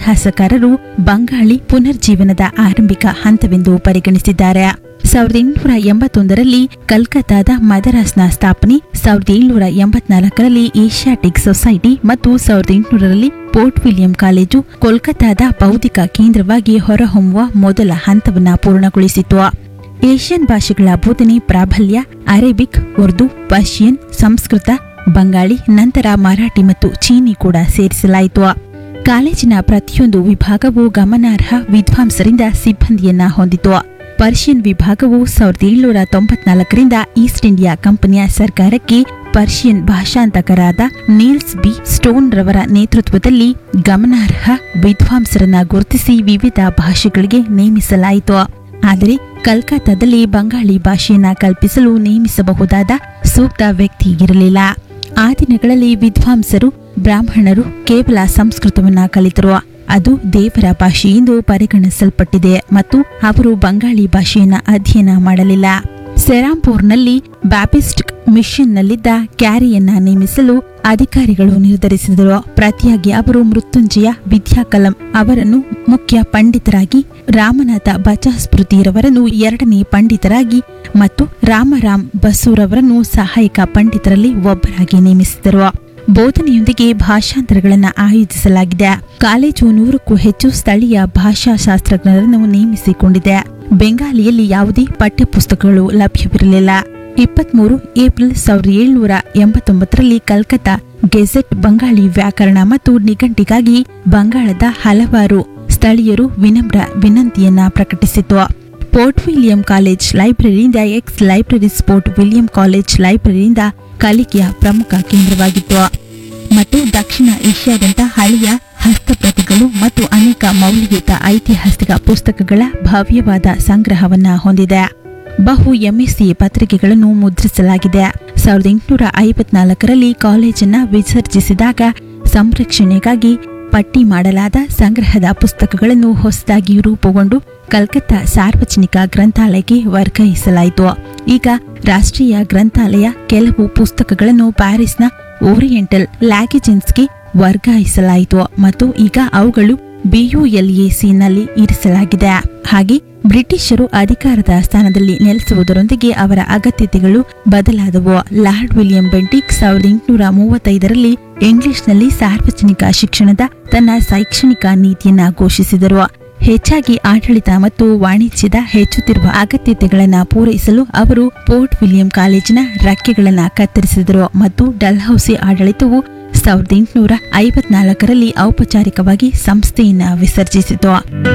ಇತಿಹಾಸಕಾರರು ಬಂಗಾಳಿ ಪುನರ್ಜೀವನದ ಆರಂಭಿಕ ಹಂತವೆಂದು ಪರಿಗಣಿಸಿದ್ದಾರೆ ಸಾವಿರದ ಎಂಟುನೂರ ಎಂಬತ್ತೊಂದರಲ್ಲಿ ಕಲ್ಕತ್ತಾದ ಮದರಾಸ್ನ ಸ್ಥಾಪನೆ ಸಾವಿರದ ಏಳುನೂರ ಎಂಬತ್ನಾಲ್ಕರಲ್ಲಿ ಏಷ್ಯಾಟಿಕ್ ಸೊಸೈಟಿ ಮತ್ತು ಸಾವಿರದ ಎಂಟುನೂರರಲ್ಲಿ ಪೋರ್ಟ್ ವಿಲಿಯಂ ಕಾಲೇಜು ಕೋಲ್ಕತ್ತಾದ ಬೌದ್ಧಿಕ ಕೇಂದ್ರವಾಗಿ ಹೊರಹೊಮ್ಮುವ ಮೊದಲ ಹಂತವನ್ನು ಪೂರ್ಣಗೊಳಿಸಿತು ಏಷ್ಯನ್ ಭಾಷೆಗಳ ಬೋಧನೆ ಪ್ರಾಬಲ್ಯ ಅರೇಬಿಕ್ ಉರ್ದು ಪರ್ಷಿಯನ್ ಸಂಸ್ಕೃತ ಬಂಗಾಳಿ ನಂತರ ಮರಾಠಿ ಮತ್ತು ಚೀನಿ ಕೂಡ ಸೇರಿಸಲಾಯಿತು ಕಾಲೇಜಿನ ಪ್ರತಿಯೊಂದು ವಿಭಾಗವು ಗಮನಾರ್ಹ ವಿದ್ವಾಂಸರಿಂದ ಸಿಬ್ಬಂದಿಯನ್ನ ಹೊಂದಿತು ಪರ್ಷಿಯನ್ ವಿಭಾಗವು ಸಾವಿರದ ಏಳುನೂರ ತೊಂಬತ್ನಾಲ್ಕರಿಂದ ಈಸ್ಟ್ ಇಂಡಿಯಾ ಕಂಪನಿಯ ಸರ್ಕಾರಕ್ಕೆ ಪರ್ಷಿಯನ್ ಭಾಷಾಂತಕರಾದ ನೀಲ್ಸ್ ಬಿ ಸ್ಟೋನ್ ರವರ ನೇತೃತ್ವದಲ್ಲಿ ಗಮನಾರ್ಹ ವಿದ್ವಾಂಸರನ್ನ ಗುರುತಿಸಿ ವಿವಿಧ ಭಾಷೆಗಳಿಗೆ ನೇಮಿಸಲಾಯಿತು ಆದರೆ ಕಲ್ಕತ್ತಾದಲ್ಲಿ ಬಂಗಾಳಿ ಭಾಷೆಯನ್ನ ಕಲ್ಪಿಸಲು ನೇಮಿಸಬಹುದಾದ ಸೂಕ್ತ ವ್ಯಕ್ತಿ ಇರಲಿಲ್ಲ ಆ ದಿನಗಳಲ್ಲಿ ವಿದ್ವಾಂಸರು ಬ್ರಾಹ್ಮಣರು ಕೇವಲ ಸಂಸ್ಕೃತವನ್ನ ಕಲಿತರು ಅದು ದೇವರ ಭಾಷೆ ಎಂದು ಪರಿಗಣಿಸಲ್ಪಟ್ಟಿದೆ ಮತ್ತು ಅವರು ಬಂಗಾಳಿ ಭಾಷೆಯನ್ನ ಅಧ್ಯಯನ ಮಾಡಲಿಲ್ಲ ಸೆರಾಂಪುರ್ನಲ್ಲಿ ಬ್ಯಾಪಿಸ್ಟ್ ಮಿಷನ್ನಲ್ಲಿದ್ದ ಕ್ಯಾರಿಯನ್ನ ನೇಮಿಸಲು ಅಧಿಕಾರಿಗಳು ನಿರ್ಧರಿಸಿದರು ಪ್ರತಿಯಾಗಿ ಅವರು ಮೃತ್ಯುಂಜಯ ವಿದ್ಯಾಕಲಂ ಅವರನ್ನು ಮುಖ್ಯ ಪಂಡಿತರಾಗಿ ರಾಮನಾಥ ಬಚಾಸ್ಪೃತಿರವರನ್ನು ಎರಡನೇ ಪಂಡಿತರಾಗಿ ಮತ್ತು ರಾಮರಾಮ್ ಬಸೂರವರನ್ನು ಸಹಾಯಕ ಪಂಡಿತರಲ್ಲಿ ಒಬ್ಬರಾಗಿ ನೇಮಿಸಿದರು ಬೋಧನೆಯೊಂದಿಗೆ ಭಾಷಾಂತರಗಳನ್ನು ಆಯೋಜಿಸಲಾಗಿದೆ ಕಾಲೇಜು ನೂರಕ್ಕೂ ಹೆಚ್ಚು ಸ್ಥಳೀಯ ಭಾಷಾಶಾಸ್ತ್ರಜ್ಞರನ್ನು ನೇಮಿಸಿಕೊಂಡಿದೆ ಬೆಂಗಾಲಿಯಲ್ಲಿ ಯಾವುದೇ ಪಠ್ಯಪುಸ್ತಕಗಳು ಲಭ್ಯವಿರಲಿಲ್ಲ ಇಪ್ಪತ್ಮೂರು ಏಪ್ರಿಲ್ ಸಾವಿರದ ಏಳುನೂರ ಎಂಬತ್ತೊಂಬತ್ತರಲ್ಲಿ ಕಲ್ಕತ್ತಾ ಗೆಜೆಟ್ ಬಂಗಾಳಿ ವ್ಯಾಕರಣ ಮತ್ತು ನಿಘಂಟಿಗಾಗಿ ಬಂಗಾಳದ ಹಲವಾರು ಸ್ಥಳೀಯರು ವಿನಮ್ರ ವಿನಂತಿಯನ್ನ ಪ್ರಕಟಿಸಿತು ಪೋರ್ಟ್ ವಿಲಿಯಂ ಕಾಲೇಜ್ ಲೈಬ್ರರಿಯಿಂದ ex library Fort William college ಲೈಬ್ರರಿಯಿಂದ ಕಲಿಕೆಯ ಪ್ರಮುಖ ಕೇಂದ್ರವಾಗಿತ್ತು ಮತ್ತು ದಕ್ಷಿಣ ಏಷ್ಯಾದಂತ ಹಳೆಯ ಹಸ್ತಪ್ರತಿಗಳು ಮತ್ತು ಅನೇಕ ಮೌಲ್ಯಯುತ ಐತಿಹಾಸಿಕ ಪುಸ್ತಕಗಳ ಭವ್ಯವಾದ ಸಂಗ್ರಹವನ್ನ ಹೊಂದಿದೆ ಬಹು ಎಂಎಸ್ಸಿ ಪತ್ರಿಕೆಗಳನ್ನು ಮುದ್ರಿಸಲಾಗಿದೆ ಸಾವಿರದ ಎಂಟುನೂರ ಐವತ್ನಾಲ್ಕರಲ್ಲಿ ಕಾಲೇಜನ್ನ ವಿಸರ್ಜಿಸಿದಾಗ ಸಂರಕ್ಷಣೆಗಾಗಿ ಪಟ್ಟಿ ಮಾಡಲಾದ ಸಂಗ್ರಹದ ಪುಸ್ತಕಗಳನ್ನು ಹೊಸದಾಗಿ ರೂಪುಗೊಂಡು ಕಲ್ಕತ್ತಾ ಸಾರ್ವಜನಿಕ ಗ್ರಂಥಾಲಯಕ್ಕೆ ವರ್ಗಾಯಿಸಲಾಯಿತು ಈಗ ರಾಷ್ಟ್ರೀಯ ಗ್ರಂಥಾಲಯ ಕೆಲವು ಪುಸ್ತಕಗಳನ್ನು ಪ್ಯಾರಿಸ್ನ ಓರಿಯೆಂಟಲ್ ಲ್ಯಾಗೇಜೆನ್ಸ್ಗೆ ವರ್ಗಾಯಿಸಲಾಯಿತು ಮತ್ತು ಈಗ ಅವುಗಳು ಬಿಯುಎಲ್ಎಸಿನಲ್ಲಿ ಇರಿಸಲಾಗಿದೆ ಹಾಗೆ ಬ್ರಿಟಿಷರು ಅಧಿಕಾರದ ಸ್ಥಾನದಲ್ಲಿ ನೆಲೆಸುವುದರೊಂದಿಗೆ ಅವರ ಅಗತ್ಯತೆಗಳು ಬದಲಾದವು ಲಾರ್ಡ್ ವಿಲಿಯಂ ಬೆಂಟಿಕ್ ಸಾವಿರದ ಎಂಟುನೂರ ಮೂವತ್ತೈದರಲ್ಲಿ ಇಂಗ್ಲಿಷ್ನಲ್ಲಿ ಸಾರ್ವಜನಿಕ ಶಿಕ್ಷಣದ ತನ್ನ ಶೈಕ್ಷಣಿಕ ನೀತಿಯನ್ನ ಘೋಷಿಸಿದರು ಹೆಚ್ಚಾಗಿ ಆಡಳಿತ ಮತ್ತು ವಾಣಿಜ್ಯದ ಹೆಚ್ಚುತ್ತಿರುವ ಅಗತ್ಯತೆಗಳನ್ನು ಪೂರೈಸಲು ಅವರು ಪೋರ್ಟ್ ವಿಲಿಯಂ ಕಾಲೇಜಿನ ರೆಕ್ಕೆಗಳನ್ನು ಕತ್ತರಿಸಿದರು ಮತ್ತು ಡಲ್ಹೌಸಿ ಆಡಳಿತವು ಸಾವಿರದ ಎಂಟುನೂರ ಐವತ್ನಾಲ್ಕರಲ್ಲಿ ಔಪಚಾರಿಕವಾಗಿ ಸಂಸ್ಥೆಯನ್ನ ವಿಸರ್ಜಿಸಿತು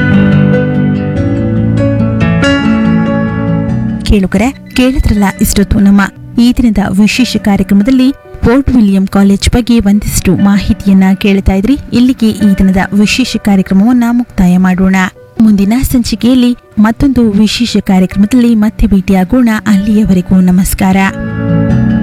ಕೇಳುಗರೆ ಕೇಳಿದ್ರಲ್ಲ ಇಷ್ಟೊತ್ತು ನಮ್ಮ ಈ ದಿನದ ವಿಶೇಷ ಕಾರ್ಯಕ್ರಮದಲ್ಲಿ ಪೋರ್ಟ್ ವಿಲಿಯಂ ಕಾಲೇಜ್ ಬಗ್ಗೆ ಒಂದಿಷ್ಟು ಮಾಹಿತಿಯನ್ನ ಕೇಳ್ತಾ ಇದ್ರಿ ಇಲ್ಲಿಗೆ ಈ ದಿನದ ವಿಶೇಷ ಕಾರ್ಯಕ್ರಮವನ್ನ ಮುಕ್ತಾಯ ಮಾಡೋಣ ಮುಂದಿನ ಸಂಚಿಕೆಯಲ್ಲಿ ಮತ್ತೊಂದು ವಿಶೇಷ ಕಾರ್ಯಕ್ರಮದಲ್ಲಿ ಮತ್ತೆ ಭೇಟಿಯಾಗೋಣ ಅಲ್ಲಿಯವರೆಗೂ ನಮಸ್ಕಾರ